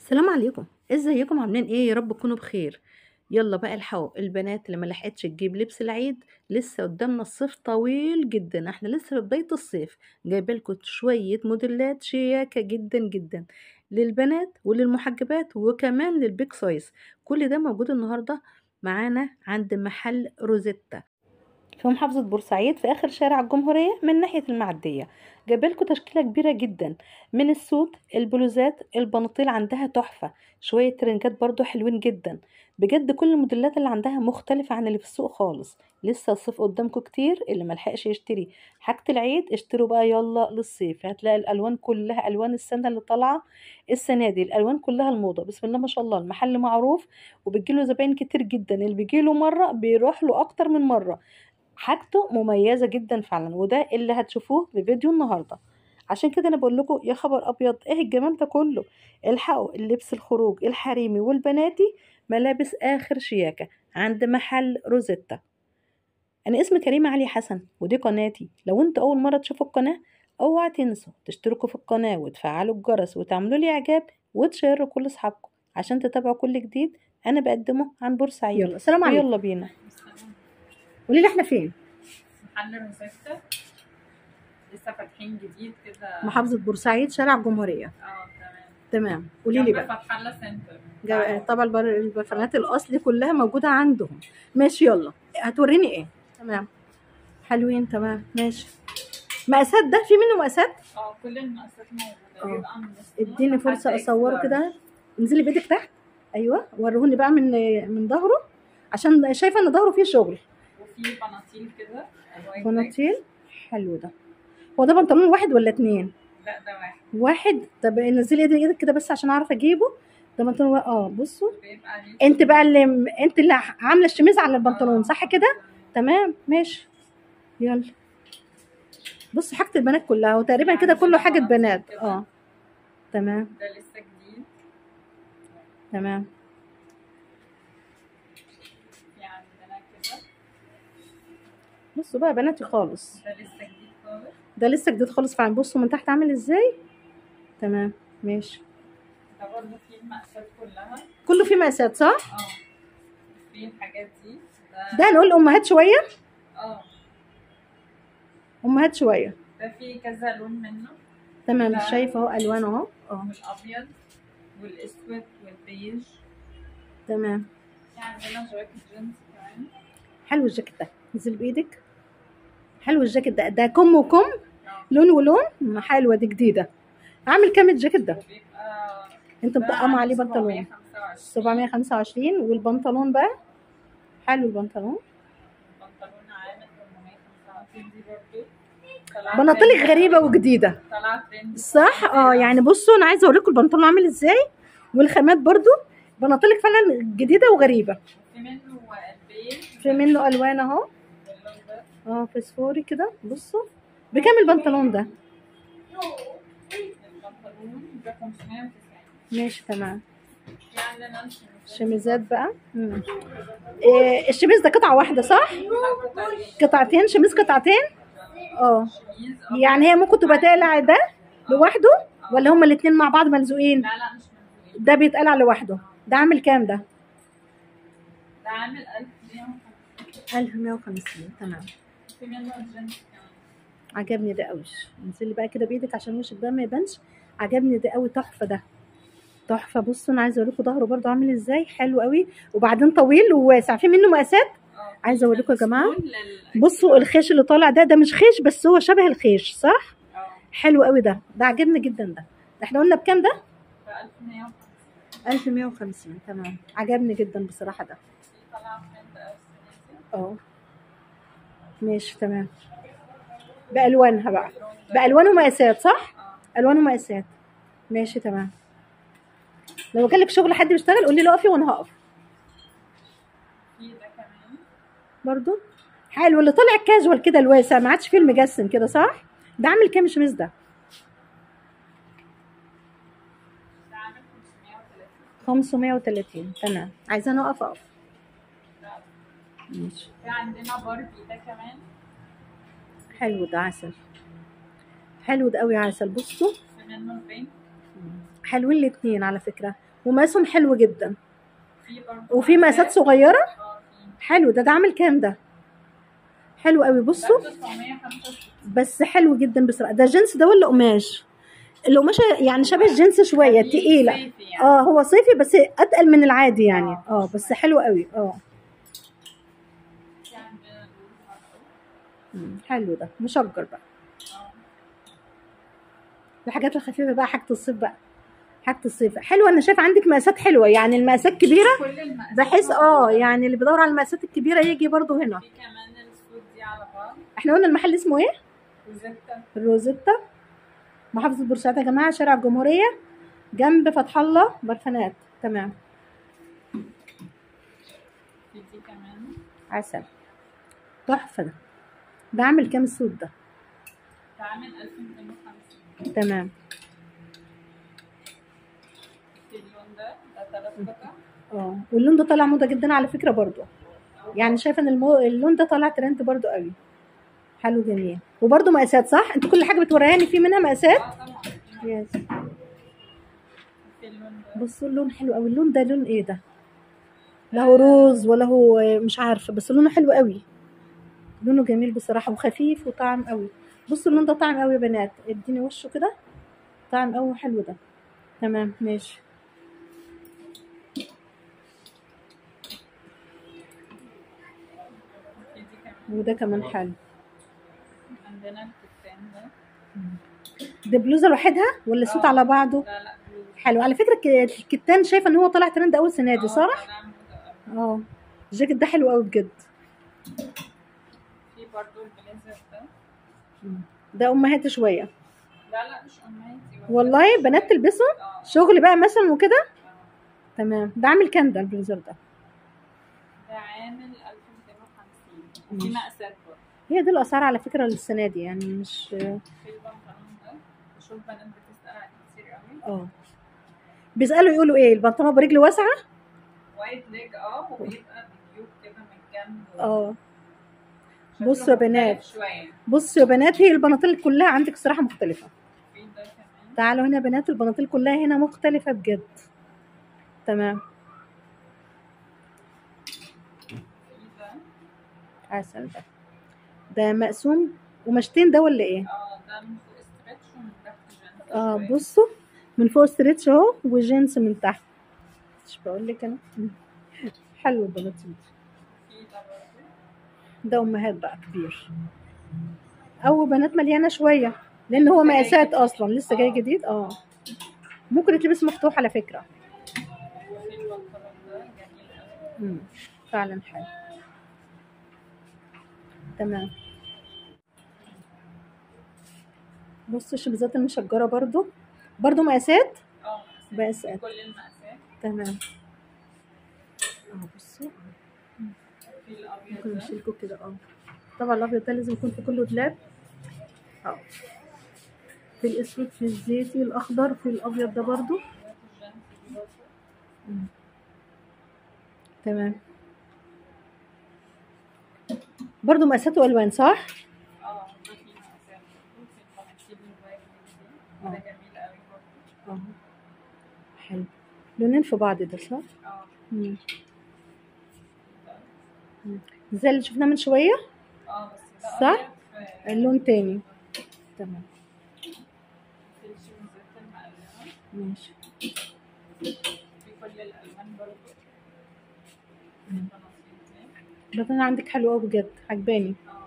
السلام عليكم ازيكم عاملين ايه يا رب تكونوا بخير يلا بقى الحقوا البنات اللي ما لحقتش تجيب لبس العيد لسه قدامنا الصيف طويل جدا احنا لسه في بداية الصيف جايبه لكم شوية موديلات شياكة جدا جدا للبنات وللمحجبات وكمان للبيك سايز كل ده موجود النهارده معانا عند محل روزيتا في محافظة بورسعيد في آخر شارع الجمهورية من ناحية المعدية جايبالكوا تشكيلة كبيرة جدا من السوت البلوزات البناطيل عندها تحفة شوية ترنجات برضو حلوين جدا بجد كل الموديلات اللي عندها مختلفة عن اللي في السوق خالص لسه الصيف قدامكم كتير اللي ملحقش يشتري حاجة العيد اشتروا بقى يلا للصيف هتلاقي الألوان كلها ألوان السنة اللي طالعة السنة دي الألوان كلها الموضة بسم الله ما شاء الله المحل معروف وبتجيله زباين كتير جدا اللي بيجيله مرة بيروح له أكتر من مرة حاجته مميزة جدا فعلا وده اللي هتشوفوه في فيديو النهاردة عشان كده انا بقول لكم يا خبر ابيض ايه الجمال ده كله الحقوا اللبس الخروج الحريمي والبناتي ملابس اخر شياكة عند محل روزيتا انا اسمي كريمة علي حسن ودي قناتي لو انتوا اول مرة تشوفوا القناة اوعى تنسوا تشتركوا في القناة وتفعلوا الجرس وتعملوا لي اعجاب وتشيروا كل اصحابكم عشان تتابعوا كل جديد انا بقدمه عن بورسعيد يلا السلام عليكم يلا بينا قولي لي احنا فين محل روزيتا لسه فاتحين جديد كده محافظة بورسعيد شارع الجمهورية اه تمام تمام قولي لي جنب بقى فتح الله سنتر جا- طبعا البر- البرفانات الاصلي كلها موجودة عندهم ماشي يلا هتوريني ايه تمام حلوين تمام ماشي مقاسات ده في منه مقاسات اه كل المقاسات اه. موجوده بيبقى من السمول اديني لحد فرصة إكس اصوره لارج. كده انزلي بايدك تحت ايوه وريهوني بقى من من ظهره عشان شايفة ان ظهره فيه شغل وفي بناطيل كده ألوان بناطيل حلو ده هو ده بنطلون واحد ولا اتنين لا ده واحد واحد طب نزلي ايدك ايدك كده بس عشان اعرف اجيبه ده بنطلون وا- اه بصوا بيبقى عليه انت بقى اللي انت اللي عامله الشميز على البنطلون صح كده تمام ماشي يلا بص حاجه البنات كلها وتقريبا كده كله حاجه بنات اه تمام ده لسه جديد تمام في عندنا كده بصوا بقى بناتي خالص ده لسه جديد خالص ده لسه جديد خالص فعلا بصوا من تحت عامل ازاي تمام ماشي ده برضه فيه المقاسات كلها كله فيه مقاسات صح اه في الحاجات دي ده ده هنقول امهات شويه اه امهات شويه ده فيه كذا لون منه تمام لا. شايفه اهو الوان اهو اه والابيض والاسود والبيج تمام في عندنا جواكت جينز كمان حلو الجاكيت ده نزل بايدك حلو الجاكيت ده ده كم وكم اه. لون ولون حلوه دي جديده عامل كام الجاكيت ده وبيبقى انت مطقمه عليه بنطلون 725 725 والبنطلون بقى حلو البنطلون البنطلون عامل 825 دي برضه طلعت بناطيلك ترند. غريبه وجديده طلعت ترند صح اه يعني بصوا انا عايزه اوريكم البنطلون عامل ازاي والخامات برضو بناطيلك فعلا جديده وغريبه في منه البيج في منه الوان اهو واللون ده اه فسفوري كده بصوا بكام البنطلون ده البنطلون ده 590 ماشي تمام في عندنا الشميزات شميزات بقى مم. إيه الشميز ده قطعه واحده صح قطعتين شميز قطعتين اه شميز يعني هي ممكن تبقى تقلع ده لوحده ولا هما الاتنين مع بعض ملزوقين لا لا مش منزوين ده بيتقلع لوحده ده عامل كام ده ده عامل 1150 1150 تمام في منه الجينز كمان عجبني ده قوي انزلي بقى كده بايدك عشان وشك ده ما يبانش عجبني ده قوي تحفه ده تحفه بصوا انا عايزه اوريكم ظهره برده عامل ازاي حلو قوي وبعدين طويل وواسع في منه مقاسات اه عايزة أوريكم يا جماعة. السمول لل- بصوا الخيش اللي طالع ده ده مش خيش بس هو شبه الخيش صح اه حلو قوي ده ده عجبني جدا ده احنا قلنا بكام ده ب 1150 1150 تمام عجبني جدا بصراحه ده في طلع ترند أوي السنة دي. اه ماشي تمام بالوانها بقى بالوان ومقاسات صح اه الوان ومقاسات ماشي تمام لو جالك شغل حد بيشتغل قولي له اقفي وانا هقف في ده كمان برضو حلو اللي طالع كاجوال كده الواسع ما عادش فيه المجسم كده صح ده عامل كام الشميز ده ده عامل 530 530 تمام عايزاني اقف اقف ده ماشي في عندنا باربي ده كمان حلو ده عسل حلو ده قوي عسل بصوا في منه البينك حلوين الاتنين على فكره ومقاسهم حلو جدا في برضه وفي مقاسات صغيره اه في حلو ده ده عامل كام ده حلو قوي بصوا ده 965 بس حلو جدا بصراحه ده جنس ده ولا قماش القماشه يعني شبه الجنس شويه خفيف تقيله صيفي يعني. اه هو صيفي بس اتقل من العادي يعني اه بس حلو قوي اه في عندنا دول برضه. مم، حلو ده مشجر بقى اه الحاجات الخفيفه بقى حاجه الصيف بقى حاجه الصيف حلوه انا شايفه عندك مقاسات حلوه يعني المقاسات كبيره كل المقاسات بحيث اه موجودة. يعني اللي بيدور على المقاسات الكبيره يجي برضو هنا في كمان السود دي على بعض احنا قلنا المحل اسمه ايه وزبدة الروزيتا محافظه بورسعيد يا جماعه شارع الجمهوريه جنب فتح الله برفانات تمام في دي كمان عسل تحفه ده ده عامل كام السود ده ده عامل 1250 تمام في اللون ده ده ثلاث قطع اه واللون ده طالع موضه جدا على فكره برضو يعني شايفه ان المو... اللون ده طالع ترند برضو قوي حلو جميل وبرضو مقاسات صح انت كل حاجه بتوريهاني في منها مقاسات اه طبعا يس في اللون ده بصوا اللون حلو قوي اللون ده لون ايه ده لا هو روز ولا هو مش عارفه بس لونه حلو قوي لونه جميل بصراحه وخفيف وطعم قوي بصوا اللون ده طعم قوي يا بنات اديني وشه كده طعم قوي حلو ده تمام ماشي في دي كمان وده كمان حلو عندنا الكتان ده ده بلوزه لوحدها ولا سوت آه. على بعضه لا لا بلوز حلو على فكره ك- الكتان شايفه ان هو طالع ترند اول سنه دي اه، صح طالع موضة أوي. اه الجاكيت ده حلو قوي بجد في برضو البليزر ده ده امهاتي شويه لا لا مش امهاتي والله بنات تلبسه اه شغل بقى مثلا وكده اه. تمام ده عامل كام ده البليزر ده ده عامل 1250 ماشي. في مقاسات برضه هي دي الاسعار على فكره للسنه دي يعني مش في البنطلون ده بشوف بنات بتسأل عليه كتير قوي اه بيسالوا يقولوا ايه البنطلون برجل واسعه وايد ليج اه وبيبقى بجيوب كده من الجنب اه شكله بصوا يا بنات. مختلف شوية بصوا يا بنات هي البناطيل كلها عندك الصراحه مختلفه في ده كمان تعالوا هنا يا بنات البناطيل كلها هنا مختلفه بجد تمام في ده عسل ده ده مقسوم ومشتين ده ولا ايه اه ده من فوق ستريتش ومن تحت جنب اه شوية. بصوا من فوق ستريتش اهو وجينز من تحت مش بقول لك انا حلو البناطيل في ده برضه ده امهات بقى كبير او بنات مليانه شويه لان هو مقاسات اصلا لسه جاي جديد اه ممكن يتلبس مفتوح على فكره وفي البنطلون ده جميل قوي مم. فعلا حلو تمام بصوا الشميزات المشجره برضو برضو مقاسات اه مقاسات. كل المقاسات تمام اه بصوا في الابيض ممكن ده نشيلكوا كده اه طبعا الابيض ده لازم يكون في كله دولاب اه في الاسود في الزيتي الاخضر في الابيض ده برضو ده في الجنس دي برضه مم. تمام برضو مقاسات والوان صح اه ده في مقاسات برضه في البناطيل الوايد دي آه. ده جميل قوي برضه اه حلو لونين في بعض ده صح اه مم. ده. مم. زي اللي شفناه من شويه اه بس ده صح؟ أبيض في- اللون تاني تمام في الشميزات المقلمة ماشي في كل الألوان برضه في مم. البناطيل دي ده انا عندك حلو قوي بجد عجباني اه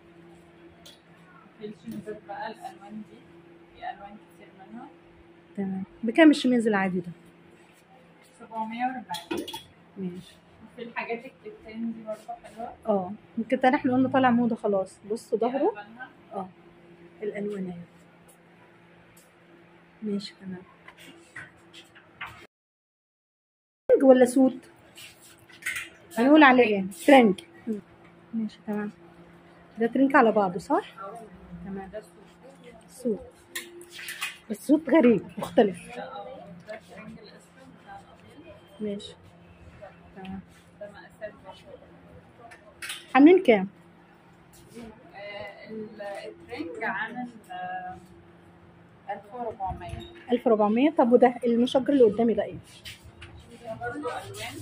في الشميزات بقى الألوان دي في ألوان كتير منها تمام بكام الشميز العادي ده 740 ماشي وفي الحاجات الكتان دي برضه حلوة اه الكتان احنا قلنا طالع موضه خلاص بصوا في ظهره ألوانها اه الالوانات ماشي تمام ترنج ولا سوت هنقول عليه ايه ترنج مم. ماشي تمام ده ترنج على بعضه صح اه تمام ده سوق سوت بس سوت غريب مختلف ده اه ده الترنج الأسود بتاع الأبيض ماشي تمام ده مقاسات برضه عاملين كام آه، ال- الترنج عامل آه، 1400 1400 طب وده المشجر اللي قدامي ده ايه ده برضه الوان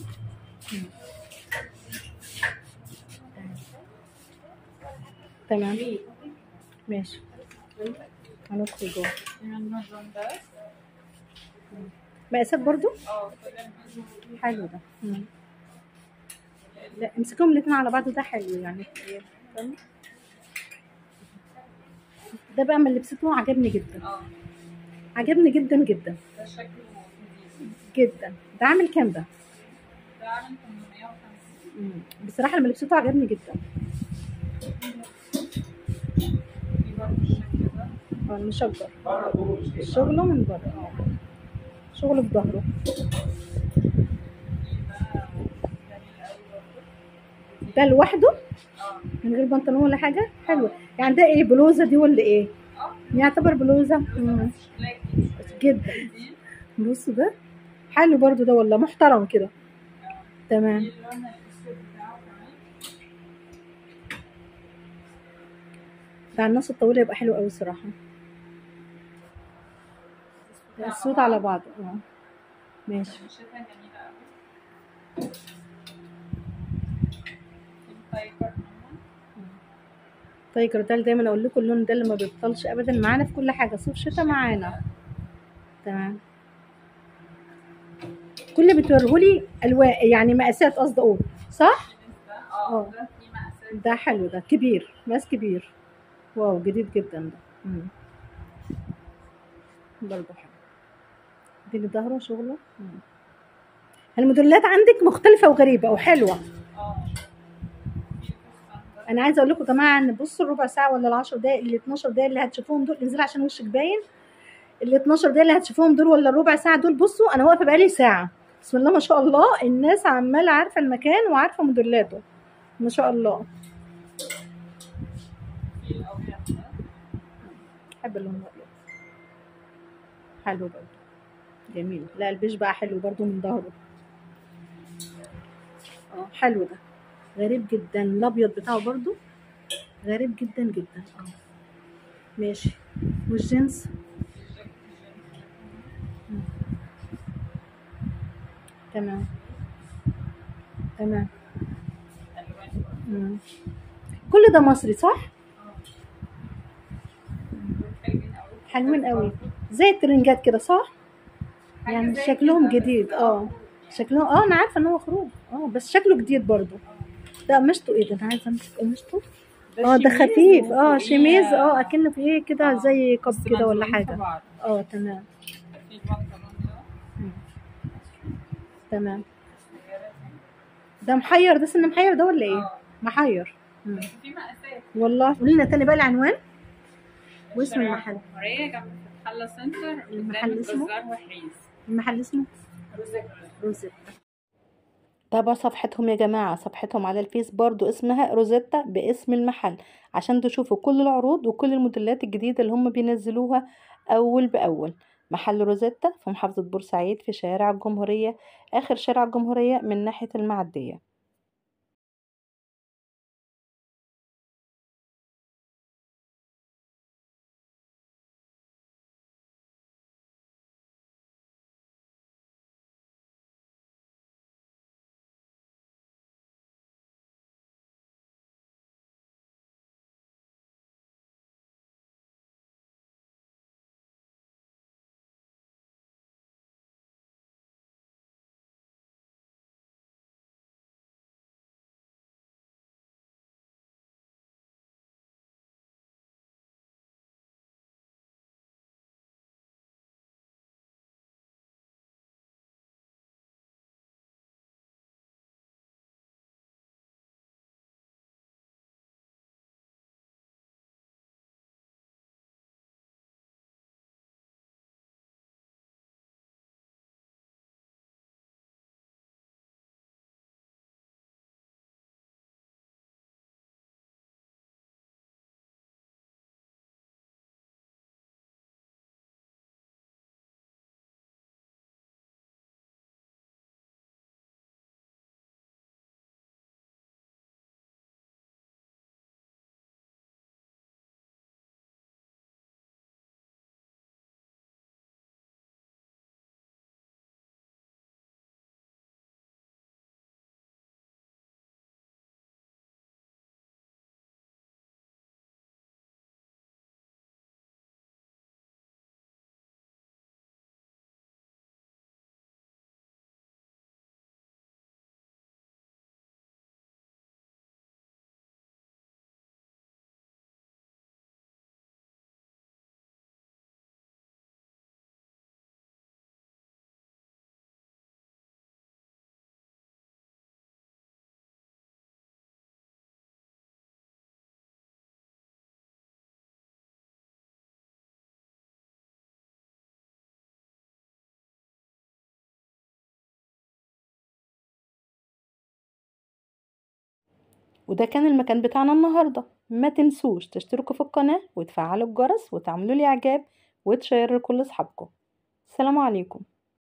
تمام ماشي هندخل جوه في منه اللون ده مقاسات برضو اه كل حلو ده مم. لا امسكهم الاتنين على بعض ده حلو يعني فاهمة؟ ده بقى من لبسته عجبني جدا اه عجبني جدا جدا ده شكله جديد جدا ده عامل كام ده ده عامل 850 مم. بصراحة لما لبسته عجبني جدا في برضه الشكل ده اه المشجر شغله من بره اه شغله في ظهره في ده جميل قوي برضه ده لوحده اه من غير بنطلون ولا حاجة حلو يعني ده ايه بلوزة دي ولا ايه اه يعتبر بلوزة بلوزة مم. بس شكلها جديد جدا جديد بصوا ده حلو برضو ده والله محترم كده اه تمام في اللون الاسود بتاعه كمان بتاع النص الطويلة يبقى حلو قوي الصراحة الصوت على بعض اه ماشي شكلها جميلة قوي في التايجر كمان تايجر ده اللي دايما اقول لكم اللون ده اللي ما بيبطلش ابدا معانا في كل حاجة صيف شتاء معانا تمام كل اللي بتوريهولي الوان يعني مقاسات قصدي اقول صح ده اه. اه ده في مقاسات ده حلو ده كبير مقاس كبير واو جديد جدا ده مم. برضه حلو دي اللي ظهره شغله مم. الموديلات عندك مختلفة وغريبة وحلوة اه في الفستان ده انا عايزه اقول لكم يا جماعه ان بصوا الربع ساعه ولا العشر دقايق ال 12 دقيقه اللي هتشوفوهم دول انزلي عشان وشك باين ال 12 دقيقه اللي هتشوفوهم دول ولا الربع ساعه دول بصوا انا واقفه بقالي ساعه بسم الله ما شاء الله الناس عماله عارفه المكان وعارفه موديلاته ما شاء الله في الابيض ده بحب اللون الابيض حلو برضه جميل لا البيج بقى حلو برضه من ظهره اه حلو ده غريب جدا الابيض بتاعه برضه غريب جدا جدا اه ماشي والجنس مم. تمام تمام الوان برضه. مم. كل ده مصري صح اه حلوين قوي حلوين قوي زي الترنجات كده صح حاجة يعني زي شكلهم كده، جديد بس اه شكلهم اه انا عارفه ان هو خروج اه بس شكله جديد برضو ده قماشته ايه ده انا عايزه امسك قماشته اه ده شميز خفيف اه وفوقيه- شميز اه اكنه في ايه كده آه، زي كب بس كده ولا ملزوقين في حاجه بعض. اه تمام في البنطلون ده مم. تمام سجارة ده محير ده سن محير ده ولا ايه اه محير مم. بس في مقاسات والله قولي لنا تاني بقى العنوان واسم شارع المحل الجمهورية جنب فتح الله سنتر المحل قدام اسمه؟ البازار وحريز المحل اسمه روزيتا روزيتا تابعوا صفحتهم يا جماعة صفحتهم على الفيس برضو اسمها روزيتا باسم المحل عشان تشوفوا كل العروض وكل الموديلات الجديدة اللي هم بينزلوها أول بأول محل روزيتا في محافظة بورسعيد في شارع الجمهورية آخر شارع الجمهورية من ناحية المعدية وده كان المكان بتاعنا النهاردة ما تنسوش تشتركوا في القناة وتفعلوا الجرس وتعملوا لي اعجاب وتشيروا لكل اصحابكم السلام عليكم